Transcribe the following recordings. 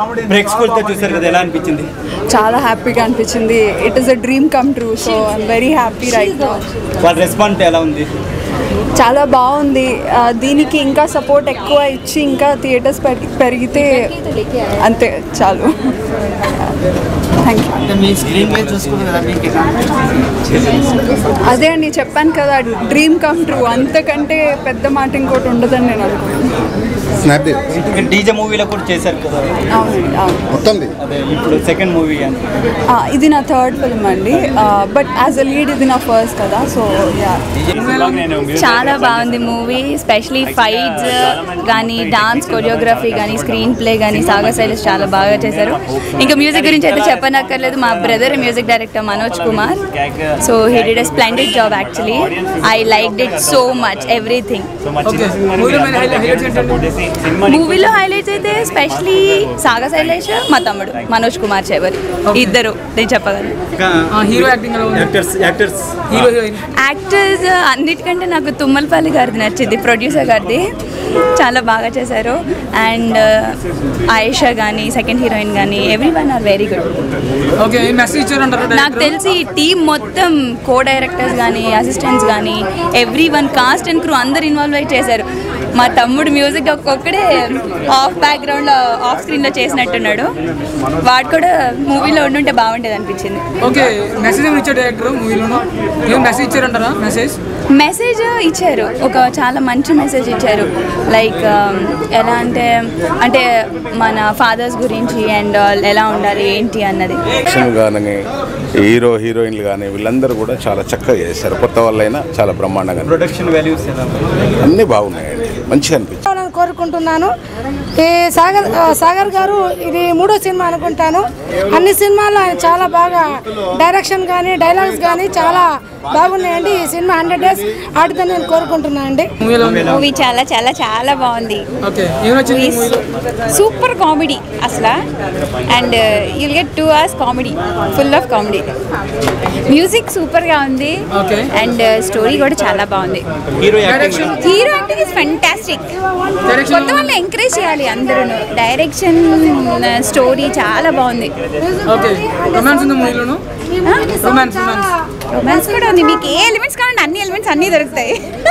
ప్రేక్షకులతో చూసారు కదా ఎలా అనిపించింది చాలా హ్యాపీగా అనిపించింది it is a dream come true so I'm very happy right వాళ్ళ రెస్పాన్స్ ఎలా ఉంది చాలా బాగుంది ఆ, దీనికి ఇంకా సపోర్ట్ ఎక్కువ ఇచ్చి ఇంకా థియేటర్స్ పెరిగితే అంతే చాలు థ్యాంక్ యూ అంటే మీ స్క్రీన్ ప్లే చూసుకున్నారు కదా మీకు ఎలా అదే అండి చెప్పాను కదా డ్రీమ్ కమ్ ట్రూ అంతకంటే పెద్ద మాట ఇంకోటి ఉండదని నేను అనుకున్నాను డీజే మూవీలో కూడా చేశారు కదా అవునండి అవును మొత్తంది అదే ఇప్పుడు సెకండ్ మూవీ అని ఆ, ఇది నా థర్డ్ ఫిల్మ్ అండి బట్ యాజ్ అ లీడ్ ఇది నా ఫస్ట్ కదా సో యా చాలా బాగుంది మూవీ స్పెషలీ ఫైట్స్ కానీ డాన్స్ కొరియోగ్రఫీ కానీ స్క్రీన్ ప్లే కానీ సాగర్ శైలేష్ చాలా బాగా చేశారు ఇంకా మ్యూజిక్ గురించి అయితే చెప్పనక్కర్లేదు మా brother music director Manoj Kumar so he did a splendid job actually I like it so much everything మూవీలో హైలైట్స్ అయితే స్పెషలీ సాగర్ శైలేష్ మా తమ్ముడు మనోజ్ కుమార్ చెవరి ఇద్దరు నేను చెప్పగలను హీరో యాక్టింగ్ ఎలా ఉంది actors actors hero heroine actors అన్నిటికంటే నాకు తుమ్మలపల్లి గారిది నచ్చింది ప్రొడ్యూసర్ గారిది చాలా బాగా చేశారు అండ్ ఆయేషా కానీ సెకండ్ హీరోయిన్ కానీ everyone are very good okay ఈ మెసేజ్ ఇచ్చారంటారు నాకు తెలిసి టీం మొత్తం కో డైరెక్టర్స్ కానీ అసిస్టెంట్స్ కానీ everyone cast and crew అందరు ఇన్వాల్వ్ అయి చేశారు మా తమ్ముడు మ్యూజిక్ ఒక్కొక్కడే ఆఫ్ బ్యాక్గ్రౌండ్ ఆఫ్ స్క్రీన్లో చేసినట్టున్నాడు వాడు కూడా మూవీలో ఉండుంటే బాగుండేది అనిపించింది ఓకే మెసేజ్ ఏమి ఇచ్చాడు డైరెక్టర్ మూవీలోను ఏం మెసేజ్ ఇచ్చారంటారా మెసేజ్ మెసేజ్ ఇచ్చారు ఒక చాలా మంచి మెసేజ్ ఇచ్చారు లైక్ ఎలా అంటే అంటే మన ఫాదర్స్ గురించి అండ్ ఎలా ఉండాలి ఏంటి అన్నది యాక్షన్ కానీ హీరో హీరోయిన్లు కానీ వీళ్ళందరూ కూడా చాలా చక్కగా చేశారు కొత్త వాళ్ళైనా చాలా బ్రహ్మాండంగా అనిపించింది. ప్రొడక్షన్ వాల్యూస్ ఎలా ఉంది? అన్నీ బాగున్నాయండి మంచిగా అనిపించింది రావాలని కోరుకుంటున్నాను ఈ సాగర్ ఆ, సాగర్ గారు ఇది మూడో సినిమా అనుకుంటాను అన్ని సినిమాల్లో ఆయన చాలా బాగా డైరెక్షన్ కానీ డైలాగ్స్ కానీ చాలా బాగున్నాయండి ఈ సినిమా హండ్రెడ్ డేస్ ఆడుతుందని నేను కోరుకుంటున్నాను అండి మూవీలో ఉంది మూవీ చాలా చాలా చాలా బాగుంది ఓకే ఏం వచ్చింది మూవీలో సూపర్ కామెడీ అసలు and you'll get two hours comedy full of comedy music సూపర్గా ఉంది Okay. అండ్ స్టోరీ కూడా చాలా బాగుంది hero acting hero acting is fantastic Direction కొత్త వాళ్ళని ఎంకరేజ్ చేయాలి అందరూ డైరెక్షన్ స్టోరీ చాలా బాగుంది ఓకే రొమాన్స్ ఉంది మూవీలోను రొమాన్స్ రొమాన్స్ రొమాన్స్ కూడా ఉంది మీకు ఏ ఎలిమెంట్స్ కావాలంటే అన్ని ఎలిమెంట్స్ అన్నీ దొరుకుతాయి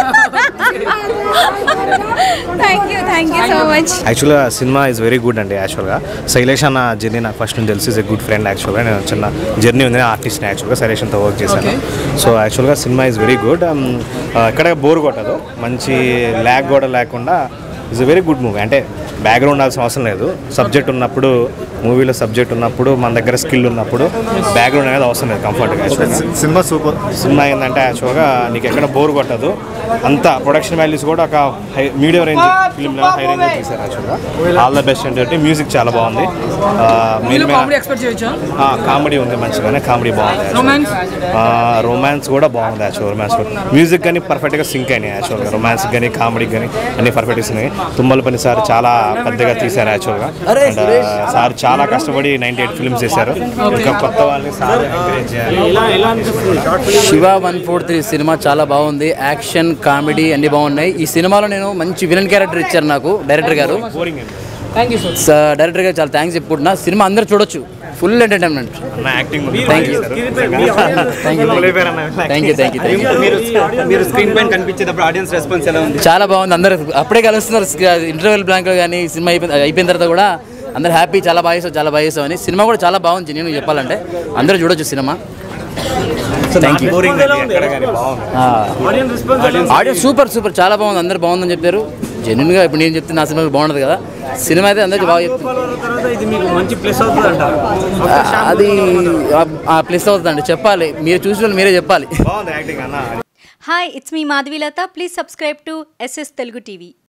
thank you thank you so much యాక్చువల్గా సినిమా ఇస్ వెరీ గుడ్ అండి యాక్చువల్గా శైలేష్ అన్న జర్నీ నాకు ఫస్ట్ నుంచి తెలిసి ఇస్ ఎ గుడ్ ఫ్రెండ్ యాక్చువల్గా నేను చిన్న జర్నీ ఉంది ఆర్టిస్ట్ని యాక్చువల్గా శైలేష్తో వర్క్ చేశాను సో యాక్చువల్గా సినిమా ఇస్ వెరీ గుడ్ ఎక్కడ బోర్ కొట్టదు మంచి ల్యాగ్ కూడా లేకుండా is a very good movie అంటే బ్యాక్గ్రౌండ్ ఉండాల్సిన అవసరం లేదు సబ్జెక్ట్ ఉన్నప్పుడు మూవీలో సబ్జెక్ట్ ఉన్నప్పుడు మన దగ్గర స్కిల్ ఉన్నప్పుడు బ్యాక్గ్రౌండ్ అనేది అవసరం లేదు కంఫర్ట్గా యాక్చువల్గా సినిమా సూపర్ సినిమా ఏంటంటే యాక్చువల్గా నీకు ఎక్కడ బోర్ కొట్టదు అంత ప్రొడక్షన్ వాల్యూస్ కూడా ఒక high medium range film high range తీశారు యాక్చువల్గా ఆల్ ద బెస్ట్ అంటే మ్యూజిక్ చాలా బాగుంది మూవీలో కామెడీ ఎక్స్పెక్ట్ చేయొచ్చా కామెడీ ఉంది మంచిగానే కామెడీ బాగుంది Romance? రొమాన్స్ కూడా బాగుంది యాక్చువల్ రొమాన్స్ మ్యూజిక్ కానీ పర్ఫెక్ట్గా సింక్ అయినాయి యాక్చువల్గా రొమాన్స్ కానీ కామెడీ కానీ అన్ని పర్ఫెక్ట్గా సింక్ తుమ్మల పని సార్ చాలా పెద్దగా తీశారు యాక్చువల్గా అండ్ సార్ చాలా కష్టపడి నైంటీ ఎయిట్ ఫిల్మ్స్ చేశారు ఇంకా కొత్త వాళ్ళని సార్ ఎంకరేజ్ చేయాలి శివ వన్ ఫోర్ త్రీ సినిమా చాలా బాగుంది యాక్షన్ కామెడీ అన్ని బాగున్నాయి ఈ సినిమాలో నేను మంచి విలన్ క్యారెక్టర్ ఇచ్చారు నాకు డైరెక్టర్ గారు థ్యాంక్ యూ సార్ స- డైరెక్టర్ గారు చాలా థ్యాంక్స్ చెప్పుకుంటున్నా సినిమా అందరూ చూడొచ్చు ఫుల్ ఎంటర్టైన్మెంట్ నా acting thank you thank you thank you thank you thank you మీరు మీరు స్క్రీన్ పైన కనిపించేటప్పుడు ఆడియన్స్ రెస్పాన్స్ ఎలా ఉంది చాలా బాగుంది అందరూ అప్పుడే కలుస్తున్నారు ఇంటర్వెల్ బ్లాంక్లో కానీ సినిమా అయిపోయిన అయిపోయిన తర్వాత కూడా అందరూ హ్యాపీ చాలా బాగా చేసావు చాలా బాగా చేసావు అని సినిమా కూడా చాలా బాగుంది నేను చెప్పాలంటే అందరూ చూడొచ్చు సినిమా థ్యాంక్ యూ బోరింగ్ ఎక్కడ కానీ బాగుంది ఆడియో సూపర్ సూపర్ చాలా బాగుంది అందరు బాగుందని చెప్పారు జెన్యున్గా ఇప్పుడు నేను చెప్తే నా సినిమా బాగుండదు కదా సినిమా అయితే అందరికీ బాగా చెప్తుంది ఇది మీకు మంచి ప్లస్ అవుతుంది అంటారు అది ప్లస్ అవుతుందండి చెప్పాలి మీరు చూసిన వాళ్ళు మీరే చెప్పాలి బాగుంది యాక్టింగ్ అన్న hi it's me Madhavilatha please subscribe to SS Telugu TV